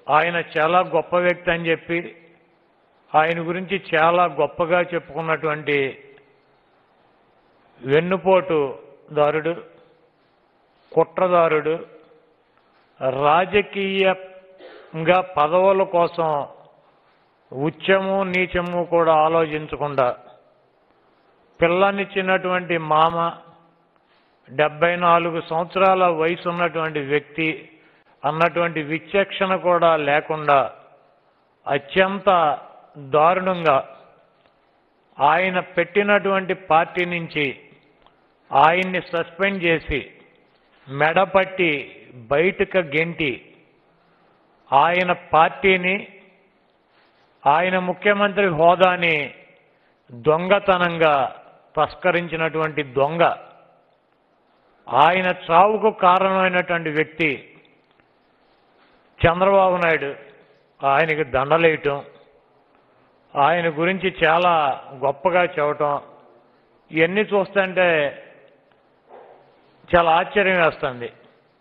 ఆయన చాలా గొప్ప వ్యక్తి అని చెప్పి ఆయన గురించి చాలా గొప్పగా చెప్పుకున్నటువంటి వెన్నుపోటు దారుడు కుట్రదారుడు రాజకీయంగా పదవుల కోసం ఉచ్చము నీచము కూడా ఆలోచించకుండా పిల్లనిచ్చినటువంటి మామ డెబ్బై నాలుగు సంవత్సరాల వయసు ఉన్నటువంటి వ్యక్తి అన్నటువంటి విచక్షణ కూడా లేకుండా అత్యంత దారుణంగా ఆయన పెట్టినటువంటి పార్టీ నుంచి ఆయన్ని సస్పెండ్ చేసి మెడపట్టి బయటకు గెంటి ఆయన పార్టీని ఆయన ముఖ్యమంత్రి హోదాని దొంగతనంగా తస్కరించినటువంటి దొంగ ఆయన చావుకు కారణమైనటువంటి వ్యక్తి చంద్రబాబు నాయుడు ఆయనకి దండలేయటం ఆయన గురించి చాలా గొప్పగా చెప్పటం ఇవన్నీ చూస్తుంటే చాలా ఆశ్చర్యం వేస్తుంది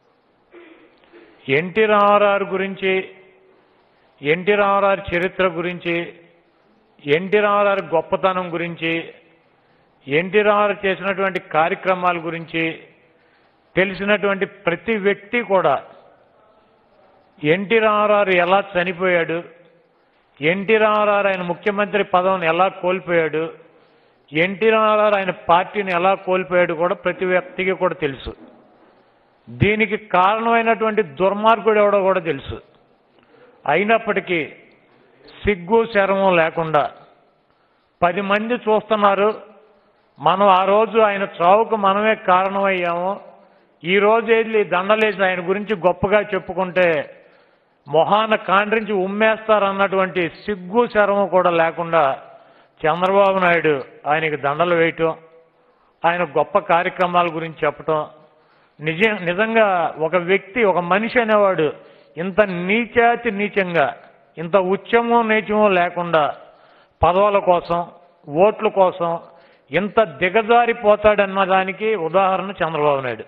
ఎన్టీ రామారావు గురించి ఎన్టీ రామారావు చరిత్ర గురించి ఎన్టీ రామారావు గొప్పతనం గురించి ఎన్టీ రామారావు చేసినటువంటి కార్యక్రమాల గురించి తెలిసినటువంటి ప్రతి వ్యక్తి కూడా ఎన్టీ రామారావు ఎలా చనిపోయాడు ఎన్టీ రామారావు ఆయన ముఖ్యమంత్రి పదవిని ఎలా కోల్పోయాడు ఎన్టీ రామారావు ఆయన పార్టీని ఎలా కోల్పోయాడు కూడా ప్రతి వ్యక్తికి కూడా తెలుసు దీనికి కారణమైనటువంటి దుర్మార్గుడు ఎవడో కూడా తెలుసు అయినప్పటికీ సిగ్గు శరమం లేకుండా పది మంది చూస్తున్నారు మనం ఆ రోజు ఆయన చావుకు మనమే కారణమయ్యాము ఈ రోజు వెళ్ళి దండలేసి ఆయన గురించి గొప్పగా చెప్పుకుంటే మొహాన కాండ్రించి ఉమ్మేస్తారన్నటువంటి సిగ్గు శరము కూడా లేకుండా చంద్రబాబు నాయుడు ఆయనకి దండలు వేయటం ఆయన గొప్ప కార్యక్రమాల గురించి చెప్పటం నిజ నిజంగా ఒక వ్యక్తి ఒక మనిషి అనేవాడు ఇంత నీచాతి నీచంగా ఇంత ఉచ్చమో నీచమో లేకుండా పదవుల కోసం ఓట్ల కోసం ఇంత దిగజారిపోతాడన్న దానికి ఉదాహరణ చంద్రబాబు నాయుడు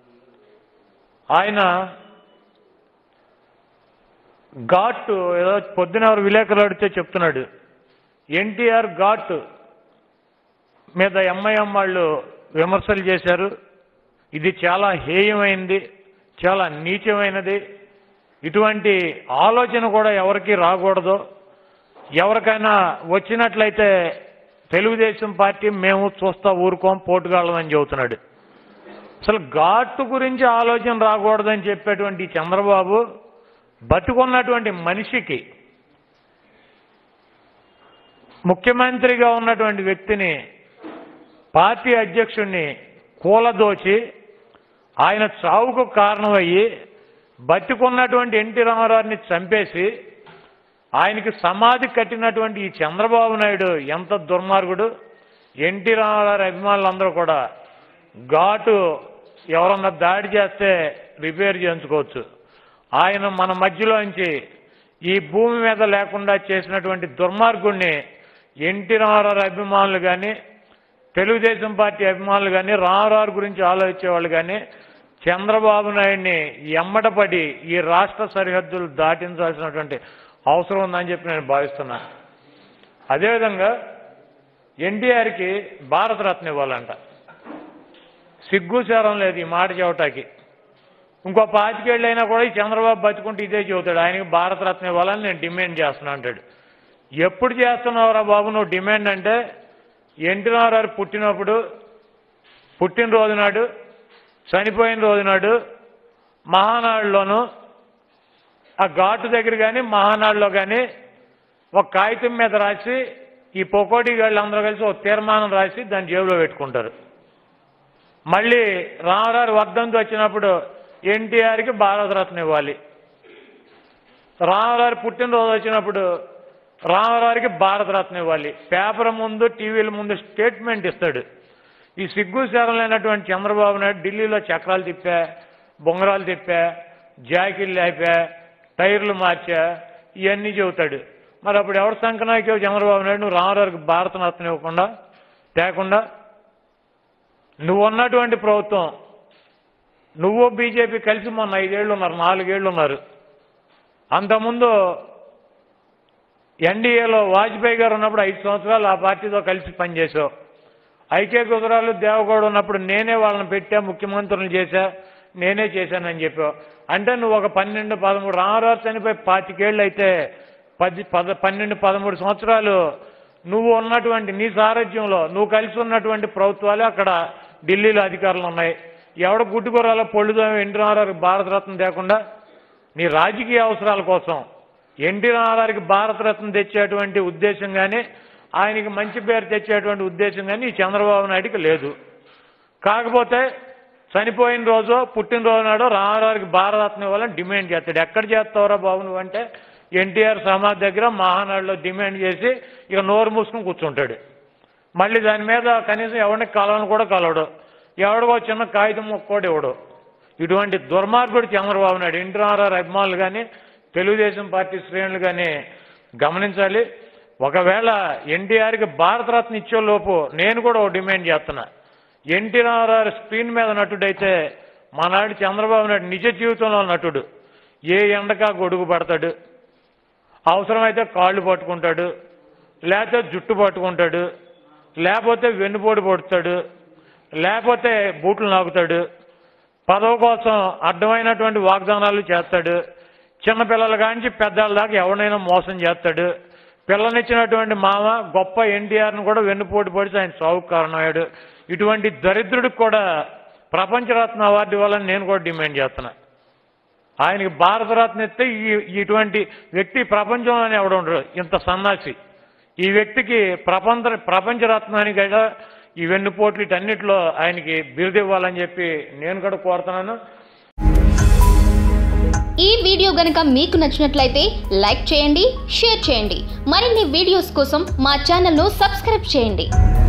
ఆయన ఘాట్ ఏదో పొద్దున ఎవరు విలేకరులు అడిగితే చెప్తున్నాడు ఎన్టీఆర్ ఘాట్ మీద ఎంఐఎం వాళ్ళు విమర్శలు చేశారు ఇది చాలా హేయమైంది చాలా నీచమైనది ఇటువంటి ఆలోచన కూడా ఎవరికి రాకూడదు ఎవరికైనా వచ్చినట్లయితే తెలుగుదేశం పార్టీ మేము చూస్తా ఊరుకోం పోటుగాళ్ళమని చెబుతున్నాడు అసలు ఘాటు గురించి ఆలోచన రాకూడదని చెప్పేటువంటి ఈ చంద్రబాబు బతుకున్నటువంటి మనిషికి ముఖ్యమంత్రిగా ఉన్నటువంటి వ్యక్తిని పార్టీ అధ్యక్షుడిని కూలదోచి ఆయన చావుకు కారణమయ్యి బతికున్నటువంటి ఎన్టీ రామారావుని చంపేసి ఆయనకి సమాధి కట్టినటువంటి ఈ చంద్రబాబు నాయుడు ఎంత దుర్మార్గుడు ఎన్టీ రామారావు అభిమానులందరూ కూడా ఘాటు ఎవరన్నా దాడి చేస్తే రిపేర్ చేయించుకోవచ్చు ఆయన మన మధ్యలోంచి ఈ భూమి మీద లేకుండా చేసినటువంటి దుర్మార్గుణ్ణి ఎన్టీ రామారావు అభిమానులు కానీ తెలుగుదేశం పార్టీ అభిమానులు కానీ రామారావు గురించి ఆలోచించే వాళ్ళు కానీ చంద్రబాబు నాయుడిని ఎమ్మటపడి ఈ రాష్ట్ర సరిహద్దులు దాటించాల్సినటువంటి అవసరం ఉందని చెప్పి నేను భావిస్తున్నాను అదేవిధంగా ఎన్టీఆర్కి భారతరత్న ఇవ్వాలంట సిగ్గుచారం లేదు ఈ మాట చెవటానికి ఇంకో పాతికేళ్ళు అయినా కూడా ఈ చంద్రబాబు బతుకుంటే ఇదే చెబుతాడు ఆయనకి భారతరత్న ఇవ్వాలని నేను డిమాండ్ చేస్తున్నా అంటాడు ఎప్పుడు చేస్తున్నావురా బాబు నువ్వు డిమాండ్ అంటే ఎన్టీ రామారావు పుట్టినప్పుడు పుట్టినరోజు నాడు చనిపోయిన రోజు నాడు మహానాడులోను ఆ ఘాటు దగ్గర కానీ మహానాడులో కానీ ఒక కాగితం మీద రాసి ఈ పొకోటి అందరూ కలిసి ఒక తీర్మానం రాసి దాన్ని జేబులో పెట్టుకుంటారు మళ్ళీ రామారావు వర్ధంతి వచ్చినప్పుడు ఎన్టీఆర్కి భారతరత్న ఇవ్వాలి రామారావు పుట్టినరోజు వచ్చినప్పుడు రామారావుకి భారతరత్న ఇవ్వాలి పేపర్ ముందు టీవీల ముందు స్టేట్మెంట్ ఇస్తాడు ఈ సిగ్గు శరం లేనటువంటి చంద్రబాబు నాయుడు ఢిల్లీలో చక్రాలు తిప్పా బొంగరాలు తిప్పా జాకీలు లేపా టైర్లు మార్చా ఇవన్నీ చెబుతాడు మరి అప్పుడు ఎవరు సంకనాయకేవు చంద్రబాబు నాయుడు నువ్వు రామారావుకి భారతరత్న ఇవ్వకుండా తేకుండా నువ్వు ఉన్నటువంటి ప్రభుత్వం నువ్వు బీజేపీ కలిసి మొన్న ఐదేళ్లు ఉన్నారు నాలుగేళ్లు ఉన్నారు అంతకుముందు ఎన్డీఏలో వాజ్పేయి గారు ఉన్నప్పుడు ఐదు సంవత్సరాలు ఆ పార్టీతో కలిసి పనిచేసావు ఐకే గుజరాలు దేవగౌడ ఉన్నప్పుడు నేనే వాళ్ళని పెట్టా ముఖ్యమంత్రులు చేశా నేనే చేశానని చెప్పావు అంటే నువ్వు ఒక పన్నెండు పదమూడు రామరాజు చనిపోయి పాతికేళ్ళు అయితే పది పద పన్నెండు పదమూడు సంవత్సరాలు నువ్వు ఉన్నటువంటి నీ సారథ్యంలో నువ్వు కలిసి ఉన్నటువంటి ప్రభుత్వాలే అక్కడ ఢిల్లీలో అధికారులు ఉన్నాయి ఎవడ గుడ్డుకూరలో పొళ్ళుదో ఎన్టీ రామారావు భారతరత్న లేకుండా నీ రాజకీయ అవసరాల కోసం ఎన్టీ రామారావుకి భారతరత్న తెచ్చేటువంటి ఉద్దేశం కానీ ఆయనకి మంచి పేరు తెచ్చేటువంటి ఉద్దేశం కానీ ఈ చంద్రబాబు నాయుడికి లేదు కాకపోతే చనిపోయిన రోజు పుట్టినరోజు నాడు రామారావుకి భారతరత్న ఇవ్వాలని డిమాండ్ చేస్తాడు ఎక్కడ చేస్తావురా బాబు నువ్వంటే ఎన్టీఆర్ సమాధి దగ్గర మహానాడులో డిమాండ్ చేసి ఇక నోరు మూసుకుని కూర్చుంటాడు మళ్ళీ దాని మీద కనీసం ఎవరిని కలవని కూడా కలవడు ఎవడికో చిన్న కాగితం ముక్క కూడా ఇవ్వడు ఇటువంటి దుర్మార్గుడు చంద్రబాబు నాయుడు ఎన్టీ రామారావు అభిమానులు కానీ తెలుగుదేశం పార్టీ శ్రేణులు కానీ గమనించాలి ఒకవేళ ఎన్టీఆర్కి భారతరత్న ఇచ్చే లోపు నేను కూడా ఒక డిమాండ్ చేస్తున్నా ఎన్టీ రామారావు స్క్రీన్ మీద నటుడైతే మనాడు చంద్రబాబు నాయుడు నిజ జీవితంలో నటుడు ఏ ఎండకా గొడుగు పడతాడు అవసరమైతే కాళ్ళు పట్టుకుంటాడు లేకపోతే జుట్టు పట్టుకుంటాడు లేకపోతే వెన్నుపోటు పొడుతాడు లేకపోతే బూట్లు నాకుతాడు పదవి కోసం అడ్డమైనటువంటి వాగ్దానాలు చేస్తాడు చిన్నపిల్లల కాంచి పెద్దల దాకా ఎవరినైనా మోసం చేస్తాడు పిల్లనిచ్చినటువంటి మామ గొప్ప ఎన్టీఆర్ను కూడా వెన్నుపోటు పడితే ఆయన సాగు కారణమయ్యాడు ఇటువంటి దరిద్రుడికి కూడా ప్రపంచరత్న అవార్డు ఇవ్వాలని నేను కూడా డిమాండ్ చేస్తున్నా ఆయనకి భారతరత్న ఇస్తే ఈ ఇటువంటి వ్యక్తి ప్రపంచంలోనే ఎవడు ఉండడు ఇంత సన్నాసి ఈ వ్యక్తికి ప్రపంచ ప్రపంచరత్నానికి కదా ఈ వెన్నుపోట్లు వీటన్నిటిలో ఆయనకి బిరుదు ఇవ్వాలని చెప్పి నేను కూడా కోరుతున్నాను ఈ వీడియో గనుక మీకు నచ్చినట్లయితే లైక్ చేయండి షేర్ చేయండి మరిన్ని వీడియోస్ కోసం మా ఛానల్ను సబ్స్క్రైబ్ చేయండి